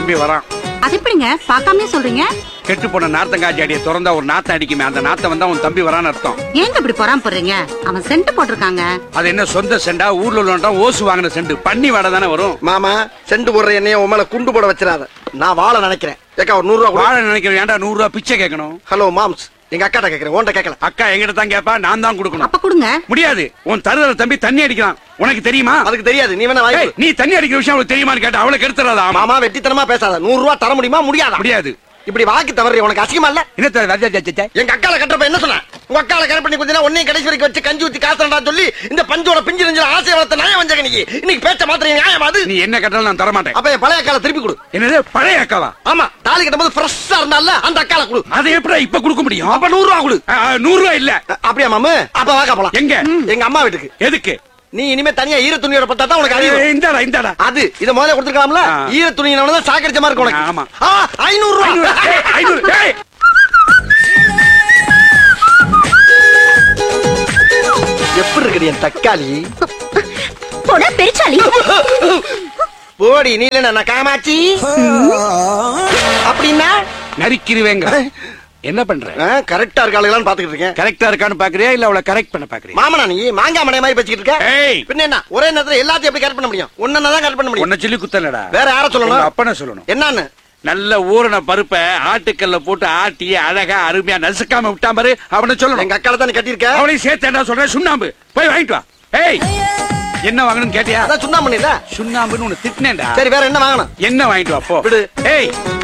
தம்பி வரான் அது எப்படிங்க பார்க்காமயே சொல்றீங்க கெட்டு போன நாத்தங்காய் அடியை திறந்தா ஒரு நாத்தம் அடிக்குமே அந்த நாத்தம் வந்தா உன் தம்பி வரான்னு அர்த்தம் ஏங்க இப்படி பொறாம போடுறீங்க அவன் சென்ட் போட்டிருக்காங்க அது என்ன சொந்த செண்டா ஊர்ல உள்ளவன்டா ஓசு வாங்கின செண்டு பண்ணி வாடை தானே வரும் மாமா செண்டு போடுற என்னைய உன் மேல குண்டு போட வச்சிடாத நான் வாழ நினைக்கிறேன் ஏக்கா ஒரு நூறு ரூபா வாழ நினைக்கிறேன் ஏன்டா நூறு ரூபா பிச்சை கேட்கணும் ஹலோ மாம்ஸ் எங்க அக்காட்ட கேக்குறேன் உன்கிட்ட கேட்கல அக்கா எங்கிட்ட தான் கேப்பா நான் தான் கொடுக்கணும் அப்ப கொடுங்க முடியாது உன் தருதல தம்பி தண்ணி அடிக்கிறான் உனக்கு தெரியுமா அதுக்கு தெரியாது நீ வேணா ஏய், வாங்கி நீ தண்ணி அடிக்கிற விஷயம் அவளுக்கு தெரியுமான்னு கேட்டா அவளை கெடுத்துறாதா மாமா வெட்டித்தனமா பேசாத நூறு ரூபா தர முடியுமா முடியாதா முடியாது இப்படி வாக்கி தவறி உனக்கு அசிங்கமா இல்ல என்ன தர எங்க அக்கால கட்டுறப்ப என்ன சொன்ன உங்க அக்கால கரெக்ட் பண்ணி கொஞ்சம் உன்னையும் கடைசி வரைக்கும் வச்சு கஞ்சி ஊத்தி காசுடா சொல்லி இந்த பஞ்சோட பிஞ்சு நெஞ்சில ஆசை வளர்த்த நியாயம் வந்தங்க நீ இன்னைக்கு பேச்ச மாத்திரம் நியாயம் அது நீ என்ன கட்டாலும் நான் தர மாட்டேன் அப்ப என் பழைய அக்கால திருப்பி கொடு என்னது பழைய அக்காவா ஆமா தாலி கட்டும்போது ஃப்ரெஷ்ஷா இருந்தால அந்த அக்கால கொடு அதை எப்படி இப்ப கொடுக்க முடியும் அப்ப நூறு ரூபா கொடு ஆ, ஆ, நூறு ரூபாய் இல்ல அ- அப்படியா மாமு அப்ப வாக்கா போலாம் எங்க எங்க அம்மா வீட்டுக்கு எதுக்கு நீ இனிமே தனியா ஈர துணியோட பட்டா தான் உனக்கு அறிவு ஏய், இந்தாடா இந்தாடா அது இத முதல்ல கொடுத்துருக்கலாம்ல ஆ. ஈர துணியினால தான் சாக்கடிச்ச மாதிரி இருக்கும் உனக்கு ஆமா. ஆ, ஐநூறு ஐநூறு, ரூபா ஏய், ஐநூறு, ஏய். எப்படி இருக்குது என் தக்காளி போட பெருச்சாலி போடி நீ இல்ல நான் காமாச்சி அப்படின்னா நரிக்கிருவேங்க என்ன பண்ற கரெக்டா இருக்காளுங்களான்னு பாத்துக்கிட்டு இருக்கேன் கரெக்டா இருக்கான்னு பாக்குறியா இல்ல அவளை கரெக்ட் பண்ண பாக்குறியா மாமனா நீ மாங்காய் மடைய மாதிரி பேசிக்கிட்டு இருக்க ஏய் பின்ன என்ன ஒரே நேரத்துல எல்லாத்தையும் எப்படி கரெக்ட் பண்ண முடியும் ஒன்னு தான் கரெக்ட் பண்ண முடியும் உன்னை சொல்லி குத்தலடா வேற யார உங்க சொல்லணும் அப்பனை சொல்லணும் என்னன்னு நல்ல ஊறின பருப்பை ஆட்டுக்கல்ல போட்டு ஆட்டி அழகா அருமையா நசுக்காம விட்டா பாரு அவனை சொல்லணும் எங்க அக்கால தான் கட்டியிருக்க அவளையும் சேர்த்து என்ன சொல்றேன் சுண்ணாம்பு போய் வாங்கிட்டு வா ஏய் என்ன வாங்கணும்னு கேட்டியா அதான் சுண்ணா பண்ணில சுண்ணாம்புன்னு உன்னை திட்டினேன்டா சரி வேற என்ன வாங்கணும் என்ன வாங்கிட்டு வா போ விடு. ஏய்